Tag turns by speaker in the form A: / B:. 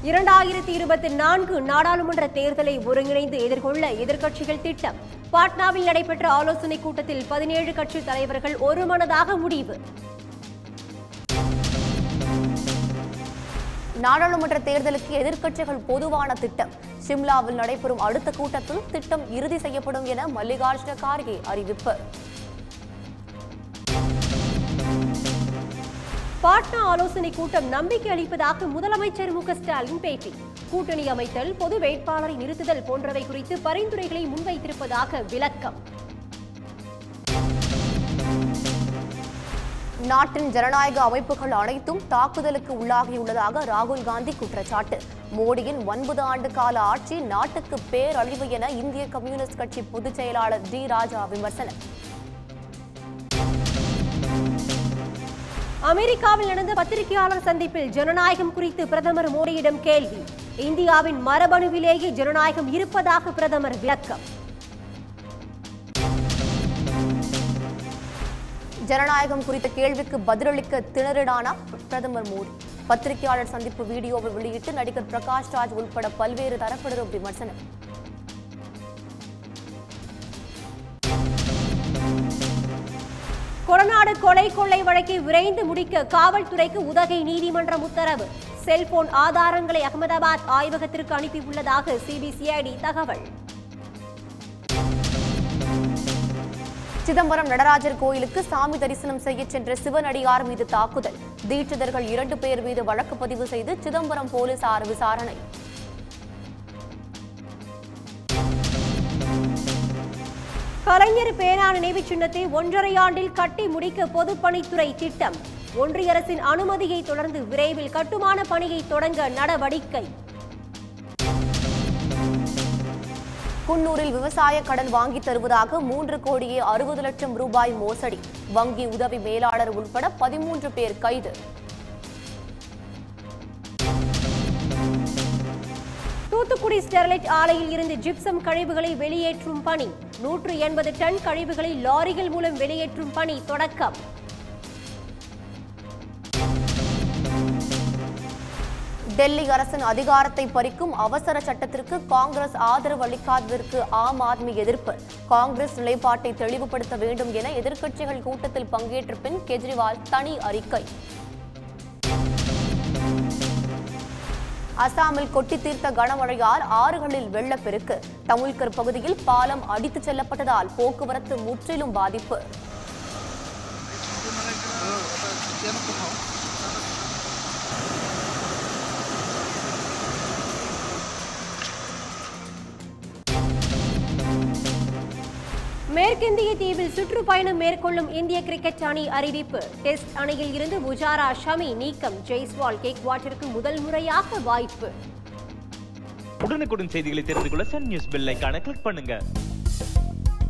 A: இரண்டாயிரத்தி இருபத்தி நான்கு நாடாளுமன்ற தேர்தலை ஒருங்கிணைந்து எதிர்கொள்ள எதிர்க்கட்சிகள் திட்டம் பாட்னாவில் நடைபெற்ற ஆலோசனைக் கூட்டத்தில் பதினேழு கட்சி தலைவர்கள் ஒருமனதாக முடிவு
B: நாடாளுமன்ற தேர்தலுக்கு எதிர்க்கட்சிகள் பொதுவான திட்டம் சிம்லாவில் நடைபெறும் அடுத்த கூட்டத்தில் திட்டம் இறுதி செய்யப்படும் என மல்லிகார்ஜுன கார்கே அறிவிப்பு
A: பாட்னா ஆலோசனைக் கூட்டம் நம்பிக்கை அளிப்பதாக முதலமைச்சர் மு க ஸ்டாலின் பேட்டி கூட்டணி அமைத்தல் பொது வேட்பாளரை நிறுத்துதல் போன்றவை குறித்து பரிந்துரைகளை முன்வைத்திருப்பதாக விளக்கம்
B: நாட்டின் ஜனநாயக அமைப்புகள் அனைத்தும் தாக்குதலுக்கு உள்ளாகியுள்ளதாக ராகுல் காந்தி குற்றச்சாட்டு மோடியின் ஒன்பது ஆண்டு கால ஆட்சி நாட்டுக்கு பேரழிவு என இந்திய கம்யூனிஸ்ட் கட்சி பொதுச் செயலாளர் டி ராஜா விமர்சனம்
A: அமெரிக்காவில் நடந்த பத்திரிகையாளர் சந்திப்பில் ஜனநாயகம் குறித்து பிரதமர் மோடியிடம் கேள்வி இந்தியாவின் மரபணுவிலேயே ஜனநாயகம் இருப்பதாக பிரதமர் விளக்கம்
B: ஜனநாயகம் குறித்த கேள்விக்கு பதிலளிக்க திணறினானா பிரதமர் மோடி பத்திரிகையாளர் சந்திப்பு வீடியோவை வெளியிட்டு நடிகர் பிரகாஷ் ராஜ் உள்பட பல்வேறு தரப்பினரும் விமர்சனம்
A: கொடநாடு கொலை கொள்ளை வழக்கை விரைந்து முடிக்க காவல்துறைக்கு உதகை நீதிமன்றம் உத்தரவு செல்போன் ஆதாரங்களை அகமதாபாத் ஆய்வகத்திற்கு அனுப்பியுள்ளதாக சிபிசிஐடி தகவல்
B: சிதம்பரம் நடராஜர் கோயிலுக்கு சாமி தரிசனம் செய்ய சென்ற சிவனடியார் மீது தாக்குதல் தீட்சிதர்கள் இரண்டு பேர் மீது வழக்கு பதிவு செய்து சிதம்பரம் போலீசார் விசாரணை
A: கலைஞர் பேனா நினைவு சின்னத்தை ஒன்றரை ஆண்டில் கட்டி முடிக்க பொதுப்பணித்துறை திட்டம் ஒன்றிய அரசின் அனுமதியை தொடர்ந்து விரைவில் கட்டுமான பணியை தொடங்க நடவடிக்கை
B: குன்னூரில் விவசாய கடன் வாங்கி தருவதாக மூன்று கோடியே அறுபது லட்சம் ரூபாய் மோசடி வங்கி உதவி மேலாளர் உட்பட பதிமூன்று பேர் கைது
A: தூத்துக்குடி ஸ்டெர்லைட் ஆலையில் இருந்து ஜிப்சம் கழிவுகளை வெளியேற்றும் பணி நூற்று எண்பது டன் கழிவுகளை லாரிகள் மூலம் வெளியேற்றும் பணி தொடக்கம்
B: டெல்லி அரசின் அதிகாரத்தை பறிக்கும் அவசர சட்டத்திற்கு காங்கிரஸ் ஆதரவு அளிக்காததற்கு ஆம் ஆத்மி எதிர்ப்பு காங்கிரஸ் நிலைப்பாட்டை தெளிவுபடுத்த வேண்டும் என எதிர்க்கட்சிகள் கூட்டத்தில் பங்கேற்ற பின் கெஜ்ரிவால் தனி அறிக்கை அசாமில் கொட்டி தீர்த்த கனமழையால் ஆறுகளில் வெள்ளப்பெருக்கு தமுல்கர் பகுதியில் பாலம் அடித்துச் செல்லப்பட்டதால் போக்குவரத்து முற்றிலும் பாதிப்பு
A: மேற்கிந்திய தீவில் சுற்றுப்பயணம் மேற்கொள்ளும் இந்திய கிரிக்கெட் அணி அறிவிப்பு டெஸ்ட் அணியில் இருந்து புஜாரா ஷமி நீக்கம் ஜெய்ஸ்வால் கேக்வாட்டிற்கு முதல் முறையாக வாய்ப்பு
C: உடனுக்குடன் செய்திகளை தெரிந்து கொள்ள சன் நியூஸ் பெல் ஐகானை கிளிக் பண்ணுங்க